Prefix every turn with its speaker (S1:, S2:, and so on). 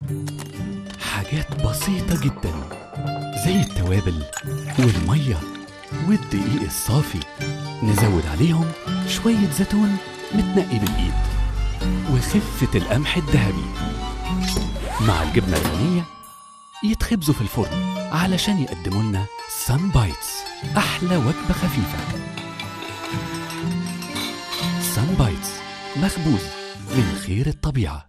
S1: حاجات بسيطة جدا زي التوابل والمية والدقيق الصافي نزود عليهم شوية زيتون متنقي بالإيد وخفة القمح الذهبي مع الجبنة الغنية يتخبزوا في الفرن علشان يقدموا لنا سان بايتس أحلى وجبة خفيفة سان بايتس مخبوز من خير الطبيعه